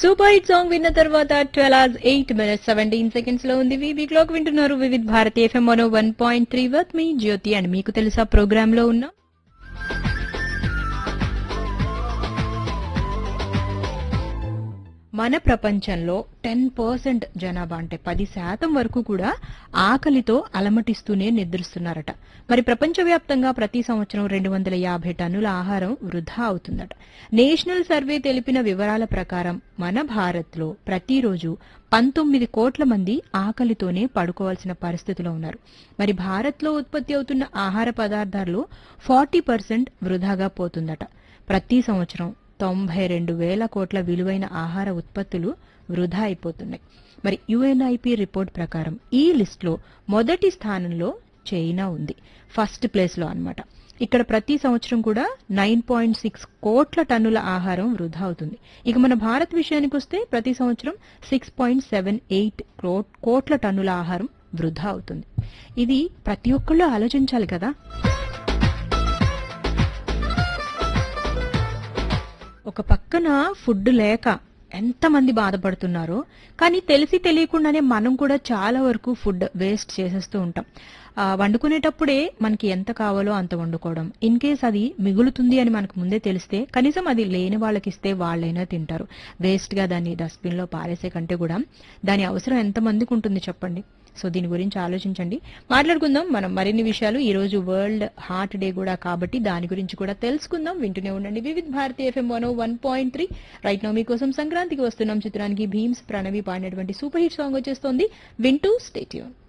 super hit song విన్న తర్వాత twelve hours eight minutes seventeen seconds లో ఉంది వీక్ క్లాక్ వింటున్నారు Vividh Bharati FM one one point three with మీ జ్యోతి అండ్ మీకు తెలుసా ప్రోగ్రామ్ లో ఉన్నాం మన ప్రపంచంలో టెన్ పర్సెంట్ జనాభా అంటే పది శాతం వరకు కూడా ఆకలితో అలమటిస్తూనే నిద్రిస్తున్నారట మరి ప్రపంచవ్యాప్తంగా ప్రతి సంవత్సరం రెండు వందల యాభై టన్నుల ఆహారం వృధా అవుతుందట నేషనల్ సర్వే తెలిపిన వివరాల ప్రకారం మన భారత్లో ప్రతిరోజు పంతొమ్మిది కోట్ల మంది ఆకలితోనే పడుకోవాల్సిన పరిస్థితిలో ఉన్నారు మరి భారత్లో ఉత్పత్తి అవుతున్న ఆహార పదార్థాల్లో ఫార్టీ పర్సెంట్ వృధాగా పోతుందట ప్రతి సంవత్సరం తొంభై రెండు వేల కోట్ల విలువైన ఆహార ఉత్పత్తులు వృధా అయిపోతున్నాయి మరి యుఎన్ఐపి రిపోర్ట్ ప్రకారం ఈ లిస్ట్లో మొదటి స్థానంలో చైనా ఉంది ఫస్ట్ ప్లేస్ లో అన్నమాట ఇక్కడ ప్రతి సంవత్సరం కూడా నైన్ పాయింట్ సిక్స్ కోట్ల టన్నుల ఆహారం వృధా అవుతుంది ఇక మన భారత్ విషయానికి వస్తే ప్రతి సంవత్సరం సిక్స్ పాయింట్ సెవెన్ ఎయిట్ కోట్ల టన్నుల ఆహారం వృధా అవుతుంది ఇది ప్రతి ఒక్కళ్ళు ఆలోచించాలి కదా ఒక పక్కన ఫుడ్ లేక ఎంతమంది బాధపడుతున్నారో కానీ తెలిసి తెలియకుండానే మనం కూడా చాలా వరకు ఫుడ్ వేస్ట్ చేసేస్తూ ఉంటాం ఆ, వండుకునేటప్పుడే మనకి ఎంత కావాలో అంత వండుకోవడం ఇన్ కేస్ అది మిగులుతుంది అని మనకు ముందే తెలిస్తే కనీసం అది లేని వాళ్ళకి ఇస్తే వాళ్ళైనా తింటారు వేస్ట్ గా దాన్ని డస్ట్బిన్ లో పారేసే కంటే కూడా దాని అవసరం ఎంత మందికి ఉంటుంది చెప్పండి సో దీని గురించి ఆలోచించండి మాట్లాడుకుందాం మనం మరిన్ని విషయాలు ఈ రోజు వరల్డ్ హార్ట్ డే కూడా కాబట్టి దాని గురించి కూడా తెలుసుకుందాం వింటూనే ఉండండి Vividh Bharati FM one one point three right now మీకోసం సంక్రాంతికి వస్తున్నాం చిత్రానికి భీమ్స్ ప్రణవి పాడినటువంటి సూపర్ హిట్ సాంగ్ వచ్చేస్తోంది వింటూ స్టేట్యూన్